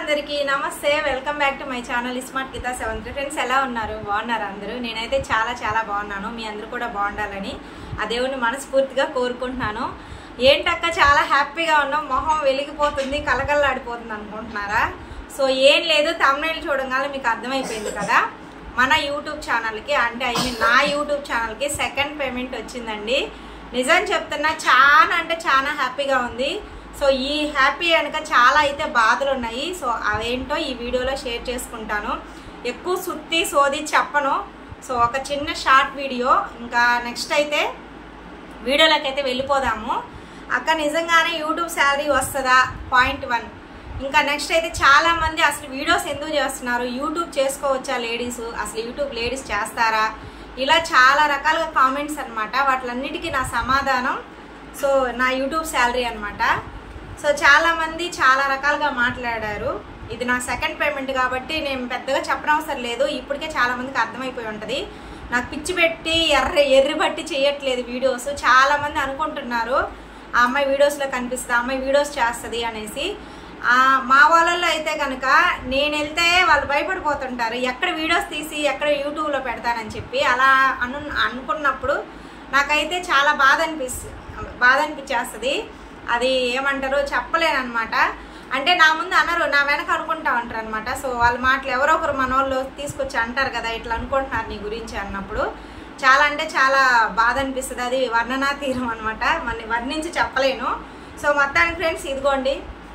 అందరికీ నమస్తే welcome back to my channel smart Geetha seventh friends ఎలా ఉన్నారు బాగున్నారు అందరూ నేనైతే చాలా చాలా బాగున్నాను మీ అందరూ కూడా బాగుండాలని ఆ దేవుని మనస్ఫూర్తిగా కోరుకుంటున్నాను ఏంటక్క చాలా హ్యాపీగా ఉన్నాం మొహం వెలిగిపోతుంది కలకల్లాడిపోతుంది అనుకుంటున్నారా సో ఏం లేదు తమిళ చూడగానే మీకు అర్థమైపోయింది కదా మన యూట్యూబ్ ఛానల్కి అంటే ఐ మీన్ నా యూట్యూబ్ ఛానల్కి సెకండ్ పేమెంట్ వచ్చిందండి నిజం చెప్తున్నా చాలా అంటే చాలా హ్యాపీగా ఉంది సో ఈ హ్యాపీ వెనక చాలా అయితే బాధలు ఉన్నాయి సో అవేంటో ఈ వీడియోలో షేర్ చేసుకుంటాను ఎక్కువ సుత్తి సోది చెప్పను సో ఒక చిన్న షార్ట్ వీడియో ఇంకా నెక్స్ట్ అయితే వీడియోలోకి అయితే వెళ్ళిపోదాము అక్క నిజంగానే యూట్యూబ్ శాలరీ వస్తుందా పాయింట్ వన్ ఇంకా నెక్స్ట్ అయితే చాలా మంది అసలు వీడియోస్ ఎందుకు చేస్తున్నారు యూట్యూబ్ చేసుకోవచ్చా లేడీస్ అసలు యూట్యూబ్ లేడీస్ చేస్తారా ఇలా చాలా రకాలుగా కామెంట్స్ అనమాట వాటిలన్నిటికీ నా సమాధానం సో నా యూట్యూబ్ శాలరీ అనమాట సో చాలా మంది చాలా రకాలుగా మాట్లాడారు ఇది నా సెకండ్ పేమెంట్ కాబట్టి నేను పెద్దగా చెప్పనవసరం లేదు ఇప్పటికే చాలా మందికి అర్థమైపోయి ఉంటుంది నాకు పిచ్చి పెట్టి ఎర్ర ఎర్రి బట్టి చేయట్లేదు వీడియోస్ చాలా మంది అనుకుంటున్నారు ఆ అమ్మాయి వీడియోస్లో కనిపిస్తుంది ఆ అమ్మాయి వీడియోస్ చేస్తుంది అనేసి ఆ, మా వాళ్ళల్లో అయితే కనుక నేను వెళ్తే వాళ్ళు భయపడిపోతుంటారు ఎక్కడ వీడియోస్ తీసి ఎక్కడ యూట్యూబ్లో పెడతానని చెప్పి అలా అను అనుకున్నప్పుడు నాకైతే చాలా బాధ అనిపిస్తుంది బాధ అనిపించేస్తుంది అది ఏమంటారు చెప్పలేనమాట అంటే నా ముందు అనరు నా వెనక అనుకుంటా ఉంటారు అనమాట సో వాళ్ళ మాటలు ఎవరో ఒకరు మన వాళ్ళు తీసుకొచ్చి అంటారు కదా ఇట్లా అనుకుంటున్నారు నీ గురించి అన్నప్పుడు చాలా అంటే చాలా బాధ అనిపిస్తుంది అది వర్ణనాతీరం అనమాట మళ్ళీ వర్ణించి చెప్పలేను సో మొత్తానికి ఫ్రెండ్స్ ఇదిగోండి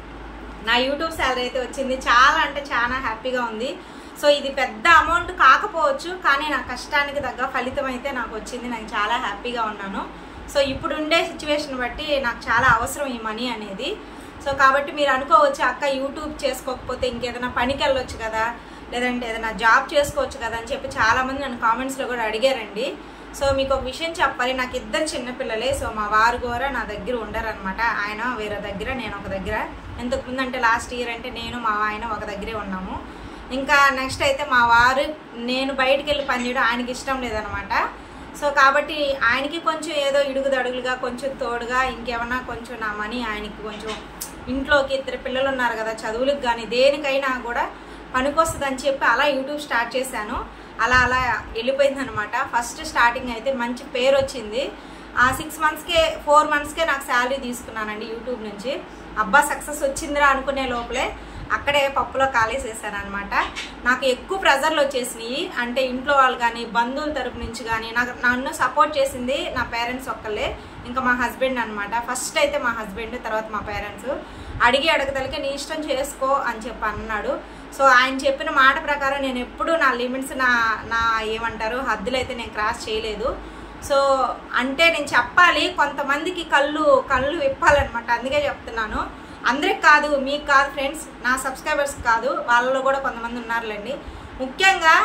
నా యూట్యూబ్ శాలరీ అయితే వచ్చింది చాలా అంటే చాలా హ్యాపీగా ఉంది సో ఇది పెద్ద అమౌంట్ కాకపోవచ్చు కానీ నా కష్టానికి తగ్గ ఫలితం అయితే నాకు వచ్చింది నేను చాలా హ్యాపీగా ఉన్నాను సో ఇప్పుడు ఉండే సిచ్యువేషన్ బట్టి నాకు చాలా అవసరం ఈ మనీ అనేది సో కాబట్టి మీరు అనుకోవచ్చు అక్క యూట్యూబ్ చేసుకోకపోతే ఇంకేదైనా పనికి వెళ్ళొచ్చు కదా లేదంటే ఏదైనా జాబ్ చేసుకోవచ్చు కదా అని చెప్పి చాలామంది నన్ను కామెంట్స్లో కూడా అడిగారండి సో మీకు ఒక విషయం చెప్పాలి నాకు ఇద్దరు చిన్నపిల్లలే సో మా వారు కూడా నా దగ్గర ఉండరనమాట ఆయన వేరే దగ్గర నేను ఒక దగ్గర ఎంతకుముందు అంటే లాస్ట్ ఇయర్ అంటే నేను మా ఆయన ఒక దగ్గరే ఉన్నాము ఇంకా నెక్స్ట్ అయితే మా వారు నేను బయటికి వెళ్ళి పని చేయడం ఆయనకి ఇష్టం లేదనమాట సో కాబట్టి ఆయనకి కొంచెం ఏదో ఇడుగుదడుగులుగా కొంచెం తోడుగా ఇంకేమన్నా కొంచెం నా మనీ ఆయనకి కొంచెం ఇంట్లోకి ఇద్దరు పిల్లలు ఉన్నారు కదా చదువులకు కానీ దేనికైనా కూడా పనికొస్తుంది అని చెప్పి అలా యూట్యూబ్ స్టార్ట్ చేశాను అలా అలా వెళ్ళిపోయింది అనమాట ఫస్ట్ స్టార్టింగ్ అయితే మంచి పేరు వచ్చింది ఆ సిక్స్ మంత్స్కే ఫోర్ మంత్స్కే నాకు శాలరీ తీసుకున్నానండి యూట్యూబ్ నుంచి అబ్బా సక్సెస్ వచ్చిందిరా అనుకునే లోపలే అక్కడే పప్పులో కాలేసేసాను అనమాట నాకు ఎక్కువ ప్రెజర్లు వచ్చేసినాయి అంటే ఇంట్లో వాళ్ళు కానీ బంధువుల తరపు నుంచి కానీ నాకు నన్ను సపోర్ట్ చేసింది నా పేరెంట్స్ ఒక్కళ్ళే ఇంకా మా హస్బెండ్ అనమాట ఫస్ట్ అయితే మా హస్బెండ్ తర్వాత మా పేరెంట్స్ అడిగి అడగదలికే నీ ఇష్టం చేసుకో అని చెప్పి అన్నాడు సో ఆయన చెప్పిన మాట ప్రకారం నేను ఎప్పుడూ నా లిమిట్స్ నా నా ఏమంటారు హద్దులు అయితే నేను క్రాస్ చేయలేదు సో అంటే నేను చెప్పాలి కొంతమందికి కళ్ళు కళ్ళు విప్పాలన్నమాట అందుకే చెప్తున్నాను అందరికి కాదు మీకు కాదు ఫ్రెండ్స్ నా సబ్స్క్రైబర్స్ కాదు వాళ్ళలో కూడా కొంతమంది ఉన్నారులేండి ముఖ్యంగా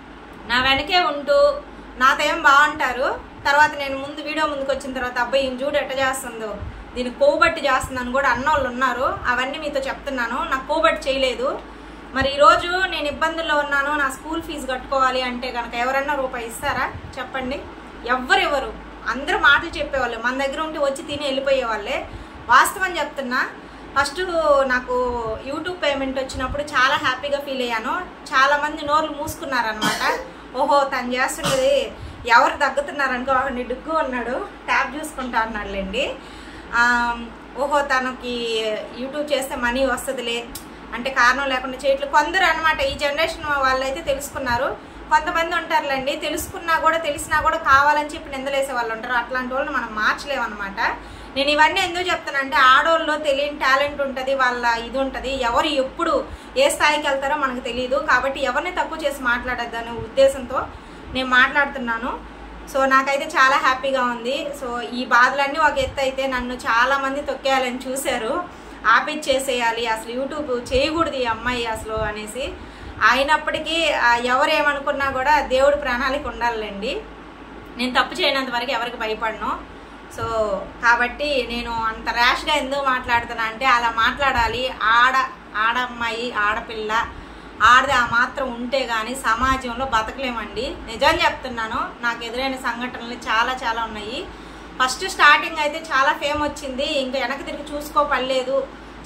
నా వెనకే ఉంటూ నాతో ఏం బాగుంటారు తర్వాత నేను ముందు వీడియో ముందుకు వచ్చిన తర్వాత అబ్బాయి ఈయన చూడు ఎట్ట చేస్తుందో దీన్ని కోబట్టి చేస్తుందని కూడా అన్నోళ్ళు ఉన్నారు అవన్నీ మీతో చెప్తున్నాను నాకు కోబట్టి చేయలేదు మరి ఈరోజు నేను ఇబ్బందుల్లో ఉన్నాను నా స్కూల్ ఫీజు కట్టుకోవాలి అంటే కనుక ఎవరన్నా రూపాయి ఇస్తారా చెప్పండి ఎవ్వరు ఎవరు అందరూ మాటలు చెప్పేవాళ్ళు మన దగ్గర ఉంటే వచ్చి తిని వెళ్ళిపోయే వాళ్ళే వాస్తవం చెప్తున్నా ఫస్ట్ నాకు యూట్యూబ్ పేమెంట్ వచ్చినప్పుడు చాలా హ్యాపీగా ఫీల్ అయ్యాను చాలా మంది నోర్లు మూసుకున్నారనమాట ఓహో తను చేస్తున్నది ఎవరు దగ్గుతున్నారనుకో అక్కడ డుగ్గు ఉన్నాడు ట్యాబ్ చూసుకుంటా అన్నాడులేండి ఆ, ఓహో తనకి యూట్యూబ్ చేస్తే మనీ వస్తుందిలే అంటే కారణం లేకుండా చేయట్లేదు కొందరు అనమాట ఈ జనరేషన్ వాళ్ళైతే తెలుసుకున్నారు కొంతమంది ఉంటారులేండి తెలుసుకున్నా కూడా తెలిసినా కూడా కావాలని చెప్పి నిందలేసే వాళ్ళు ఉంటారు అట్లాంటి వాళ్ళని మనం మార్చలేమన్నమాట నేను ఇవన్నీ ఎందుకు చెప్తాను అంటే ఆడవాళ్ళు తెలియని టాలెంట్ ఉంటుంది వాళ్ళ ఇది ఉంటుంది ఎవరు ఎప్పుడు ఏ స్థాయికి వెళ్తారో మనకు తెలియదు కాబట్టి ఎవరిని తక్కువ చేసి మాట్లాడొద్దనే ఉద్దేశంతో నేను మాట్లాడుతున్నాను సో నాకైతే చాలా హ్యాపీగా ఉంది సో ఈ బాధలన్నీ ఒక ఎత్తు అయితే నన్ను చాలా మంది తొక్కేయాలని చూశారు ఆపిచ్చేసేయాలి అసలు యూట్యూబ్ చేయకూడదు ఈ అమ్మాయి అసలు అనేసి అయినప్పటికీ ఆ, ఎవరు ఏమనుకున్నా కూడా దేవుడి ప్రణాళిక ఉండాలండి నేను తప్పు చేయనంత వరకు ఎవరికి భయపడను సో కాబట్టి నేను అంత ర్యాష్గా ఎందుకు మాట్లాడుతున్నా అంటే అలా మాట్లాడాలి ఆడ ఆడమ్మాయి ఆడపిల్ల ఆడది ఆ మాత్రం ఉంటే కానీ సమాజంలో బతకలేమండి నిజం చెప్తున్నాను నాకు ఎదురైన సంఘటనలు చాలా చాలా ఉన్నాయి ఫస్ట్ స్టార్టింగ్ అయితే చాలా ఫేమ్ వచ్చింది ఇంకా వెనక్కి తిరిగి చూసుకోపడలేదు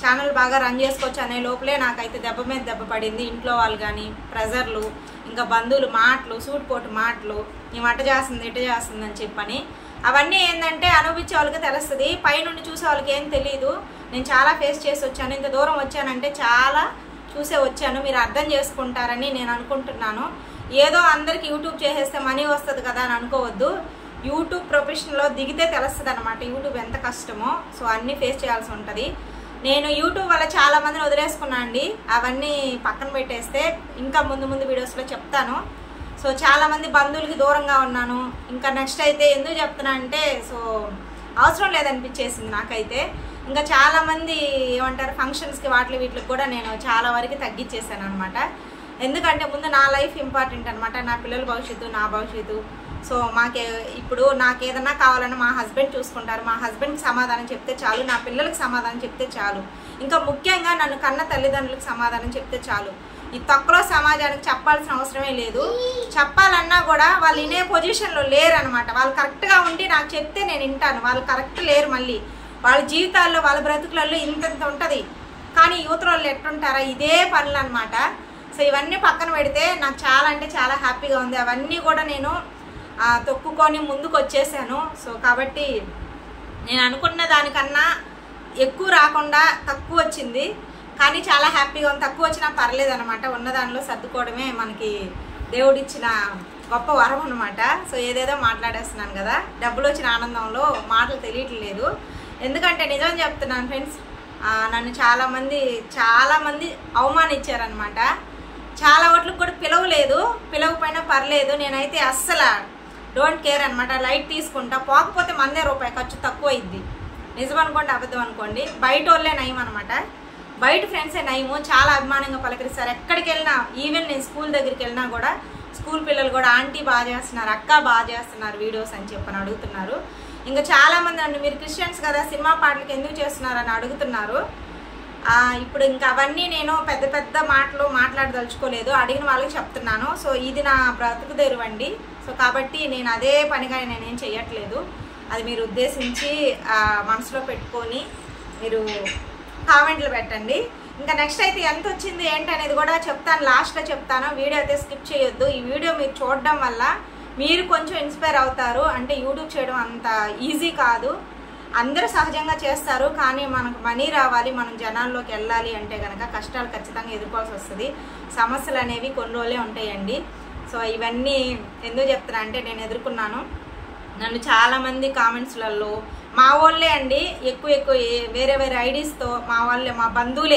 ఛానల్ బాగా రన్ చేసుకోవచ్చు అనే లోపలే నాకైతే దెబ్బ మీద దెబ్బ పడింది ఇంట్లో వాళ్ళు కానీ ప్రెజర్లు ఇంకా బంధువులు మాటలు సూటిపోటు మాటలు ఈ మట చేస్తుంది ఇట చేస్తుంది అని చెప్పని అవన్నీ ఏంటంటే అనుభవించే వాళ్ళకి తెలుస్తుంది పైనుండి చూసే వాళ్ళకి ఏం తెలియదు నేను చాలా ఫేస్ చేసి వచ్చాను ఇంత దూరం వచ్చానంటే చాలా చూసే వచ్చాను మీరు అర్థం చేసుకుంటారని నేను అనుకుంటున్నాను ఏదో అందరికి యూట్యూబ్ చేసేస్తే మనీ వస్తుంది కదా అని అనుకోవద్దు యూట్యూబ్ ప్రొఫెషన్లో దిగితే తెలుస్తుంది అనమాట యూట్యూబ్ ఎంత కష్టమో సో అన్నీ ఫేస్ చేయాల్సి ఉంటుంది నేను యూట్యూబ్ వల్ల చాలా మందిని వదిలేసుకున్నా అండి అవన్నీ పక్కన పెట్టేస్తే ఇంకా ముందు ముందు వీడియోస్లో చెప్తాను సో చాలా మంది బంధువులకి దూరంగా ఉన్నాను ఇంకా నెక్స్ట్ అయితే ఎందుకు చెప్తున్నా అంటే సో అవసరం లేదనిపించేసింది నాకైతే ఇంకా చాలా మంది ఏమంటారు ఫంక్షన్స్కి వాటి వీటికి కూడా నేను చాలా వరకు తగ్గించేసాను అనమాట ఎందుకంటే ముందు నా లైఫ్ ఇంపార్టెంట్ అనమాట నా పిల్లల భవిష్యత్తు నా భవిష్యత్తు సో మాకే ఇప్పుడు నాకు ఏదన్నా కావాలన్నా మా హస్బెండ్ చూసుకుంటారు మా హస్బెండ్కి సమాధానం చెప్తే చాలు నా పిల్లలకి సమాధానం చెప్తే చాలు ఇంకా ముఖ్యంగా నన్ను కన్న తల్లిదండ్రులకు సమాధానం చెప్తే చాలు ఈ తక్కువ సమాజానికి చెప్పాల్సిన అవసరమే లేదు చెప్పాలన్నా కూడా వాళ్ళు వినే పొజిషన్లో లేరు అనమాట వాళ్ళు కరెక్ట్గా ఉండి నాకు చెప్తే నేను వింటాను వాళ్ళు కరెక్ట్ లేరు మళ్ళీ వాళ్ళ జీవితాల్లో వాళ్ళ బ్రతుకులలో ఇంతంత ఉంటుంది కానీ యువత వాళ్ళు ఎట్టుంటారా ఇదే పనులు అనమాట సో ఇవన్నీ పక్కన పెడితే నాకు చాలా అంటే చాలా హ్యాపీగా ఉంది అవన్నీ కూడా నేను ఆ, తొక్కుకొని ముందుకు వచ్చేసాను సో కాబట్టి నేను అనుకున్న దానికన్నా ఎక్కువ రాకుండా తక్కువ వచ్చింది కానీ చాలా హ్యాపీగా ఉంది తక్కువ వచ్చినా పర్లేదు అనమాట ఉన్న దానిలో సర్దుకోవడమే మనకి దేవుడిచ్చిన గొప్ప వరం అనమాట సో ఏదేదో మాట్లాడేస్తున్నాను కదా డబ్బులు వచ్చిన ఆనందంలో మాటలు తెలియట్లేదు ఎందుకంటే నిజం చెప్తున్నాను ఫ్రెండ్స్ నన్ను చాలామంది చాలామంది అవమానించారనమాట చాలా ఓట్లకు కూడా పిలవలేదు పిలవకపోయినా పర్లేదు నేనైతే అస్సలు డోంట్ కేర్ అనమాట లైట్ తీసుకుంటా పోకపోతే మందే రూపాయి ఖర్చు తక్కువ అయింది నిజం అనుకోండి అబద్ధం అనుకోండి బయట వాళ్ళే నయం అనమాట బయట ఫ్రెండ్సే నయము చాలా అభిమానంగా పలకరిస్తారు ఎక్కడికి వెళ్ళినా ఈవెన్ నేను స్కూల్ దగ్గరికి వెళ్ళినా కూడా స్కూల్ పిల్లలు కూడా ఆంటీ బాగా చేస్తున్నారు అక్క బాగా చేస్తున్నారు వీడియోస్ అని చెప్పని అడుగుతున్నారు ఇంకా చాలా మంది నన్ను మీరు క్రిస్టియన్స్ కదా సినిమా పాటలకు ఎందుకు చేస్తున్నారు అని అడుగుతున్నారు ఆ, ఇప్పుడు ఇంకా అవన్నీ నేను పెద్ద పెద్ద మాటలు మాట్లాడదలుచుకోలేదు అడిగిన వాళ్ళకి చెప్తున్నాను సో ఇది నా బ్రతుకు తెరువండి సో కాబట్టి నేను అదే పనిగా నేనేం చేయట్లేదు అది మీరు ఉద్దేశించి ఆ, మనసులో పెట్టుకొని మీరు కామెంట్లు పెట్టండి ఇంకా నెక్స్ట్ అయితే ఎంత వచ్చింది ఏంటి అనేది కూడా చెప్తాను లాస్ట్లో చెప్తాను వీడియో అయితే స్కిప్ చేయొద్దు ఈ వీడియో మీరు చూడడం వల్ల మీరు కొంచెం ఇన్స్పైర్ అవుతారు అంటే యూట్యూబ్ చేయడం అంత ఈజీ కాదు అందరూ సహజంగా చేస్తారు కానీ మనకు మనీ రావాలి మనం జనాల్లోకి వెళ్ళాలి అంటే కనుక కష్టాలు ఖచ్చితంగా ఎదుర్కోవాల్సి వస్తుంది సమస్యలు అనేవి కొన్ని రోజులే ఉంటాయండి సో ఇవన్నీ ఎందుకు చెప్తున్నా అంటే నేను ఎదుర్కొన్నాను నన్ను చాలామంది కామెంట్స్లలో మా వాళ్ళే అండి ఎక్కువ ఎక్కువ ఏ- వేరే వేరే ఐడీస్తో మా వాళ్ళే మా బంధువులే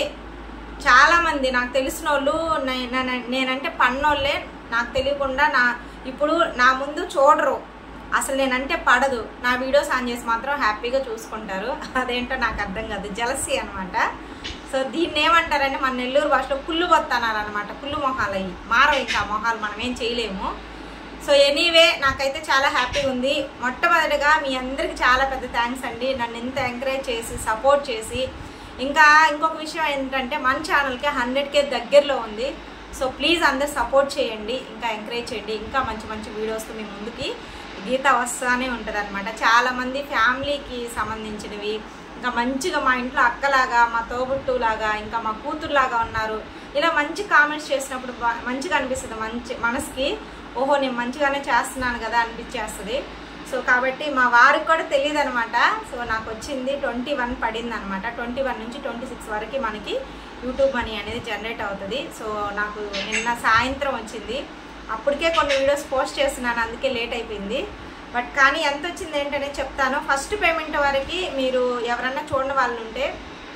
చాలామంది నాకు తెలిసిన వాళ్ళు నే- నన్ను- నేనంటే పన్నోళ్ళే నాకు తెలియకుండా నా ఇప్పుడు నా ముందు చూడరు అసలు నేనంటే పడదు నా వీడియోస్ ఆన్ చేసి మాత్రం హ్యాపీగా చూసుకుంటారు అదేంటో నాకు అర్థం కాదు జలసి అనమాట సో దీన్ని ఏమంటారంటే మన నెల్లూరు భాషలో కుళ్ళు బొత్తనాలు అనమాట కుళ్ళు మొహాలు అయ్యి మారవు ఇంకా ఆ మొహాలు మనం ఏం చేయలేము సో ఎనీవే నాకైతే చాలా హ్యాపీగా ఉంది మొట్టమొదటిగా మీ అందరికి చాలా పెద్ద థ్యాంక్స్ అండి నన్ను ఇంత ఎంకరేజ్ చేసి సపోర్ట్ చేసి ఇంకా ఇంకొక విషయం ఏంటంటే మన ఛానల్కి హండ్రెడ్ కే దగ్గరలో ఉంది సో ప్లీజ్ అందరు సపోర్ట్ చేయండి ఇంకా ఎంకరేజ్ చేయండి ఇంకా మంచి మంచి వీడియోస్తో మీ ముందుకి గీత వస్తానే ఉంటుంది అనమాట చాలామంది ఫ్యామిలీకి సంబంధించినవి ఇంకా మంచిగా మా ఇంట్లో అక్కలాగా మా తోబుట్టులాగా ఇంకా మా కూతురులాగా ఉన్నారు ఇలా మంచి కామెంట్స్ చేసినప్పుడు బా- మంచిగా అనిపిస్తుంది మంచి మనసుకి ఓహో నేను మంచిగానే చేస్తున్నాను కదా అనిపించేస్తుంది సో కాబట్టి మా వారికి కూడా తెలియదు అనమాట సో నాకు వచ్చింది ట్వంటీ వన్ పడింది అనమాట ట్వంటీ వన్ నుంచి ట్వంటీ సిక్స్ వరకు మనకి యూట్యూబ్ మనీ అనేది జనరేట్ అవుతుంది సో నాకు నిన్న సాయంత్రం వచ్చింది అప్పటికే కొన్ని వీడియోస్ పోస్ట్ చేస్తున్నాను అందుకే లేట్ అయిపోయింది బట్ కానీ ఎంత వచ్చింది ఏంటనే చెప్తాను ఫస్ట్ పేమెంట్ వరకు మీరు ఎవరన్నా చూడని వాళ్ళు ఉంటే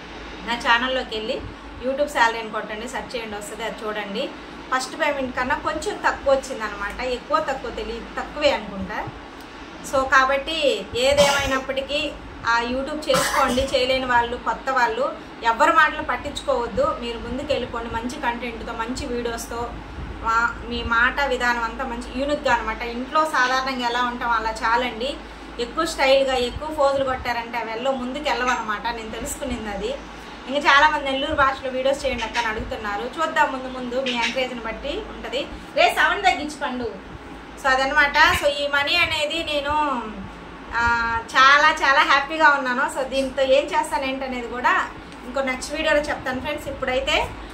నా ఛానల్లోకి వెళ్ళి యూట్యూబ్ శాలరీ అని కొట్టండి సెర్చ్ చేయండి వస్తుంది అది చూడండి ఫస్ట్ పేమెంట్ కన్నా కొంచెం తక్కువ వచ్చింది అనమాట ఎక్కువ తక్కువ తెలియదు తక్కువే అనుకుంటా సో కాబట్టి ఏదేమైనప్పటికీ ఆ యూట్యూబ్ చేసుకోండి చేయలేని వాళ్ళు కొత్త వాళ్ళు ఎవరి మాటలు పట్టించుకోవద్దు మీరు ముందుకు వెళ్ళిపోండి మంచి కంటెంట్తో మంచి వీడియోస్తో మా మీ మాట విధానం అంతా మంచి యూనిక్గా అనమాట ఇంట్లో సాధారణంగా ఎలా ఉంటాం అలా చాలండి ఎక్కువ స్టైల్గా ఎక్కువ ఫోజులు కొట్టారంటే అవి వెళ్ళో ముందుకు వెళ్ళవన్నమాట నేను తెలుసుకునింది అది ఇంకా చాలా మంది నెల్లూరు భాషలో వీడియోస్ చేయండి అక్క అని అడుగుతున్నారు చూద్దాం ముందు ముందు మీ ఎంకరేజ్ని బట్టి ఉంటుంది రే సౌండ్ తగ్గించి పండు సో అదనమాట సో ఈ మనీ అనేది నేను ఆ, చాలా చాలా హ్యాపీగా ఉన్నాను సో దీంతో ఏం చేస్తాను ఏంటనేది కూడా ఇంకో నెక్స్ట్ వీడియోలో చెప్తాను ఫ్రెండ్స్ ఇప్పుడైతే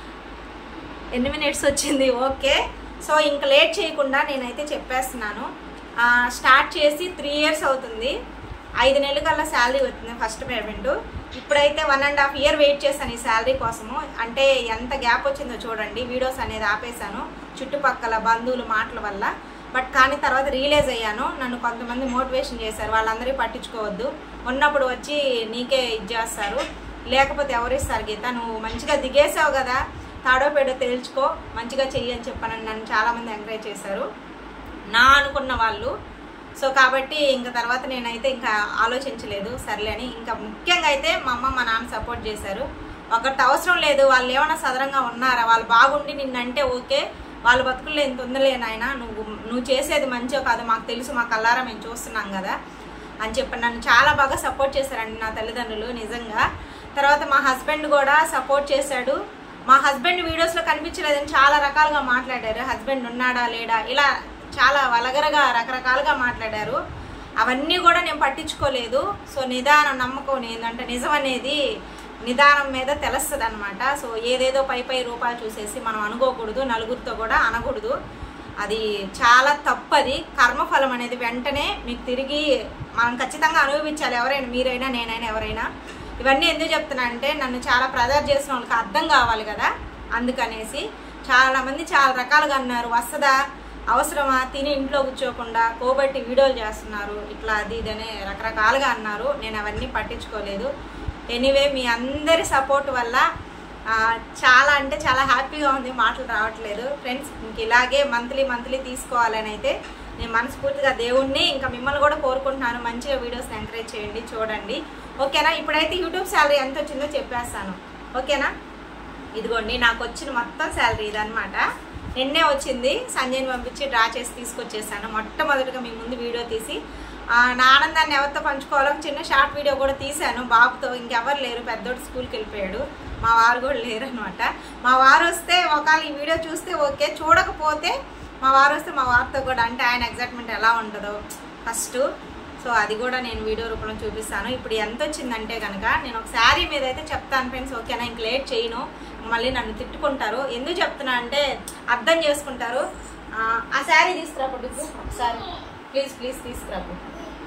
ఎన్ని మినిట్స్ వచ్చింది ఓకే సో ఇంకా లేట్ చేయకుండా నేనైతే చెప్పేస్తున్నాను ఆ, స్టార్ట్ చేసి త్రీ ఇయర్స్ అవుతుంది ఐదు నెలల కల్లా శాలరీ వచ్చింది ఫస్ట్ పేమెంట్ ఇప్పుడైతే one and half year wait చేశాను ఈ శాలరీ కోసము అంటే ఎంత గ్యాప్ వచ్చిందో చూడండి వీడియోస్ అనేది ఆపేశాను చుట్టుపక్కల బంధువులు మాటల వల్ల బట్ కానీ తర్వాత రియలైజ్ అయ్యాను నన్ను కొంతమంది మోటివేషన్ చేశారు వాళ్ళందరూ పట్టించుకోవద్దు ఉన్నప్పుడు వచ్చి నీకే ఇది చేస్తారు లేకపోతే ఎవరిస్తారు గీత నువ్వు మంచిగా దిగేసావు కదా తాడో పేడో తేల్చుకో మంచిగా చెయ్యి అని చెప్పానని నన్ను చాలామంది ఎంకరేజ్ చేశారు నా అనుకున్న వాళ్ళు సో కాబట్టి ఇంకా తర్వాత నేనైతే ఇంకా ఆలోచించలేదు సర్లే అని ఇంకా ముఖ్యంగా అయితే మా అమ్మ మా నాన్న సపోర్ట్ చేశారు ఒకటి అవసరం లేదు వాళ్ళు ఏమైనా సదరంగా ఉన్నారా వాళ్ళు బాగుండి నిన్నంటే ఓకే వాళ్ళ బతుకుల్లో ఎంత ఉందిలే నాయన నువ్వు నువ్వు చేసేది మంచో కాదు మాకు తెలుసు మా కల్లారా మేము చూస్తున్నాం కదా అని చెప్పి నన్ను చాలా బాగా సపోర్ట్ చేశారండి నా తల్లిదండ్రులు నిజంగా తర్వాత మా హస్బెండ్ కూడా సపోర్ట్ చేశాడు మా హస్బెండ్ వీడియోస్లో కనిపించలేదని చాలా రకాలుగా మాట్లాడారు హస్బెండ్ ఉన్నాడా లేడా ఇలా చాలా వలగరగా రకరకాలుగా మాట్లాడారు అవన్నీ కూడా నేను పట్టించుకోలేదు సో నిదానం నమ్మకం ఏంటంటే నిజం అనేది నిదానం మీద తెలుస్తుంది అనమాట సో ఏదేదో పై పై రూపాయలు చూసేసి మనం అనుకోకూడదు నలుగురితో కూడా అనకూడదు అది చాలా తప్పది కర్మఫలం అనేది వెంటనే మీకు తిరిగి మనం ఖచ్చితంగా అనుభవించాలి ఎవరైనా మీరైనా నేనైనా ఎవరైనా ఇవన్నీ ఎందుకు చెప్తున్నా అంటే నన్ను చాలా ప్రెజర్ చేసిన వాళ్ళకి అర్థం కావాలి కదా అందుకనేసి చాలా మంది చాలా రకాలుగా అన్నారు వస్తుందా అవసరమా తిని ఇంట్లో కూర్చోకుండా కోబట్టి వీడియోలు చేస్తున్నారు ఇట్లా అది ఇది అని రకరకాలుగా అన్నారు నేను అవన్నీ పట్టించుకోలేదు ఎనీవే మీ అందరి సపోర్ట్ వల్ల ఆ, చాలా అంటే చాలా హ్యాపీగా ఉంది మాటలు రావట్లేదు ఫ్రెండ్స్ ఇంక ఇలాగే మంత్లీ మంత్లీ తీసుకోవాలని అయితే నేను మనస్ఫూర్తిగా దేవుణ్ణి ఇంకా మిమ్మల్ని కూడా కోరుకుంటున్నాను మంచిగా వీడియోస్ ఎంకరేజ్ చేయండి చూడండి ఓకేనా ఇప్పుడైతే యూట్యూబ్ శాలరీ ఎంత వచ్చిందో చెప్పేస్తాను ఓకేనా ఇదిగోండి నాకు వచ్చిన మొత్తం శాలరీ ఇదనమాట నిన్నే వచ్చింది సంజయ్ని పంపించి డ్రా చేసి తీసుకొచ్చేసాను మొట్టమొదటిగా మీ ముందు వీడియో తీసి ఆ, నా ఆనందాన్ని ఎవరితో పంచుకోవాలో ఒక చిన్న షార్ట్ వీడియో కూడా తీశాను బాబుతో ఇంకెవరు లేరు పెద్దోడు స్కూల్కి వెళ్ళిపోయాడు మా వారు కూడా లేరు అనమాట మా వారు వస్తే ఒకవేళ ఈ వీడియో చూస్తే ఓకే చూడకపోతే మా వారు వస్తే మా వారితో కూడా అంటే ఆయన ఎగ్జైట్మెంట్ ఎలా ఉంటుందో ఫస్ట్ సో అది కూడా నేను వీడియో రూపంలో చూపిస్తాను ఇప్పుడు ఎంత వచ్చిందంటే కనుక నేను ఒక శారీ మీద అయితే చెప్తాను ఫ్రెండ్స్ ఓకేనా ఇంక లేట్ చేయను మళ్ళీ నన్ను తిట్టుకుంటారు ఎందుకు చెప్తున్నా అంటే అర్థం చేసుకుంటారు ఆ, ఆ శారీ తీసుకురాపు బిగ్గు ఒకసారి ప్లీజ్ ప్లీజ్ తీసుకురాపు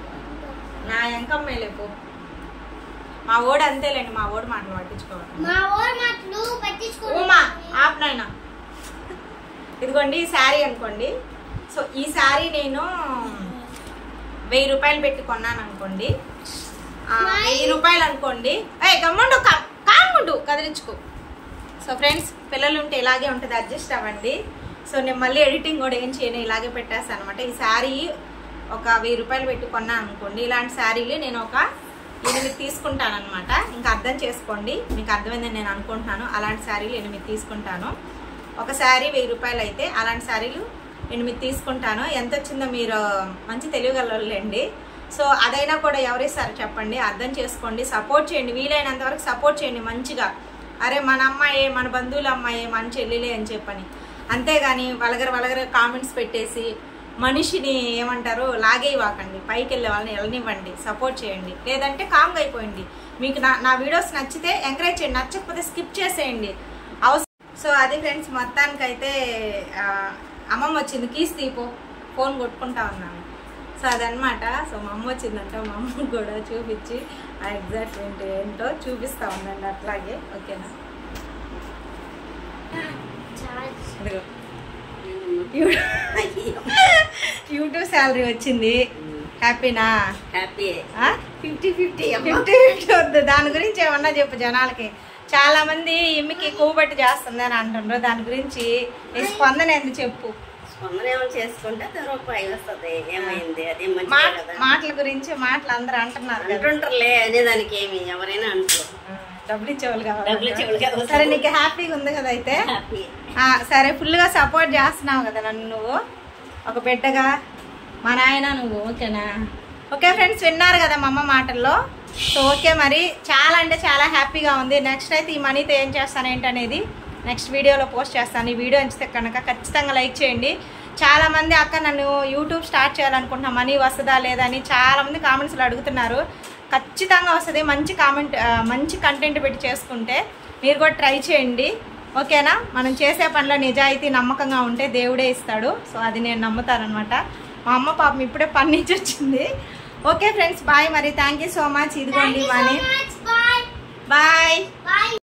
నా ఎంకమ్మే లేపు మా ఓడు అంతేలేండి మా ఓడు మాటలు పట్టించుకోవాలి మా ఊరు మాటలు పట్టించుకో ఉమా ఆపనైనా ఇదిగోండి ఈ శారీ అనుకోండి సో ఈ శారీ నేను వెయ్యి రూపాయలు పెట్టి కొన్నాను అనుకోండి ఆ, వెయ్యి రూపాయలు అనుకోండి ఏ గమ్ముండు కా- కాముండు కదిలించుకో సో ఫ్రెండ్స్ పిల్లలు ఉంటే ఇలాగే ఉంటుంది అడ్జస్ట్ అవ్వండి సో నేను మళ్ళీ ఎడిటింగ్ కూడా ఏం చేయను ఇలాగే పెట్టేస్తాను అనమాట ఈ శారీ ఒక వెయ్యి రూపాయలు పెట్టి కొన్నాను అనుకోండి ఇలాంటి శారీలు నేను ఒక ఎనిమిది తీసుకుంటాను అనమాట ఇంకా అర్థం చేసుకోండి మీకు అర్థమైందని నేను అనుకుంటున్నాను అలాంటి శారీలు ఎనిమిది తీసుకుంటాను ఒక శారీ వెయ్యి రూపాయలు అయితే అలాంటి శారీలు ఎనిమిది తీసుకుంటాను ఎంత వచ్చిందో మీరు మంచి తెలియగలండి సో అదైనా కూడా ఎవరిస్తారు చెప్పండి అర్థం చేసుకోండి సపోర్ట్ చేయండి వీలైనంత వరకు సపోర్ట్ చేయండి మంచిగా అరే మన అమ్మాయి మన బంధువుల అమ్మాయి మన చెల్లెలే అని చెప్పని అంతేగాని వలగర వలగర కామెంట్స్ పెట్టేసి మనిషిని ఏమంటారు లాగేయవాకండి పైకి వెళ్ళే వాళ్ళని వెళ్ళనివ్వండి సపోర్ట్ చేయండి లేదంటే కామ్గా అయిపోయింది మీకు నా నా వీడియోస్ నచ్చితే ఎంకరేజ్ చేయండి నచ్చకపోతే స్కిప్ చేసేయండి అవసరం సో అది ఫ్రెండ్స్ మొత్తానికైతే ఆ, అమ్మమ్మ వచ్చింది కీస్ తీపో ఫోన్ కొట్టుకుంటా ఉన్నాను సో అదనమాట సో మా అమ్మ వచ్చిందంట మా అమ్మ కూడా చూపించి ఆ ఎగ్జాక్ట్మెంట్ ఏంటో చూపిస్తా ఉందండి అట్లాగే ఓకేనా ఇదిగో యూట్యూబ్ శాలరీ వచ్చింది హ్యాపీనా happy fifty fifty fifty fifty వద్దు దాని గురించి ఏమన్నా చెప్పు జనాలకి చాలా మంది ఇమ్మికి కూబట్టి చేస్తుంది అని అంటుండ్రు దాని గురించి నీ స్పందన ఏంది చెప్పు స్పందన ఏమైనా చేసుకుంటే అది రూపాయి వస్తుంది ఏమైంది అదే మంచిదే మా- కదా మాటల గురించి మాటలు అందరూ అంటున్నారు కదా అంటుంటారులే అదే దానికి ఏమి ఎవరైనా అంటారు ఆ, డబ్బులు ఇచ్చేవాళ్ళు డబ్బులు ఇచ్చేవాళ్ళు కావాలి కావాలి. సరే నీకు హ్యాపీగా ఉంది కదా అయితే హ్యాపీ ఆ, సరే ఫుల్గా సపోర్ట్ చేస్తున్నావు కదా నన్ను నువ్వు ఒక బిడ్డగా మా నాయన నువ్వు ఓకేనా ఓకే ఫ్రెండ్స్ విన్నారు కదా మా అమ్మ మాటల్లో సో ఓకే మరి చాలా అంటే చాలా హ్యాపీగా ఉంది నెక్స్ట్ అయితే ఈ మనీతో ఏం చేస్తాను ఏంటనేది నెక్స్ట్ వీడియోలో పోస్ట్ చేస్తాను ఈ వీడియో నచ్చితే కనుక ఖచ్చితంగా లైక్ చేయండి చాలా మంది అక్క నన్ను యూట్యూబ్ స్టార్ట్ చేయాలనుకుంటున్నా మనీ వస్తుందా లేదా అని చాలా మంది కామెంట్స్లో అడుగుతున్నారు ఖచ్చితంగా వస్తుంది మంచి కామెంట్ ఆ, మంచి కంటెంట్ పెట్టి చేసుకుంటే మీరు కూడా ట్రై చేయండి ఓకేనా మనం చేసే పనిలో నిజాయితీ నమ్మకంగా ఉంటే దేవుడే ఇస్తాడు సో అది నేను నమ్ముతానమాట మా అమ్మ పాపం ఇప్పుడే పని నుంచి వచ్చింది ఓకే ఫ్రెండ్స్ బాయ్ మరి థ్యాంక్ యూ సో మచ్ ఇదిగోండి Thank you so వాణి much. Bye. Bye Bye.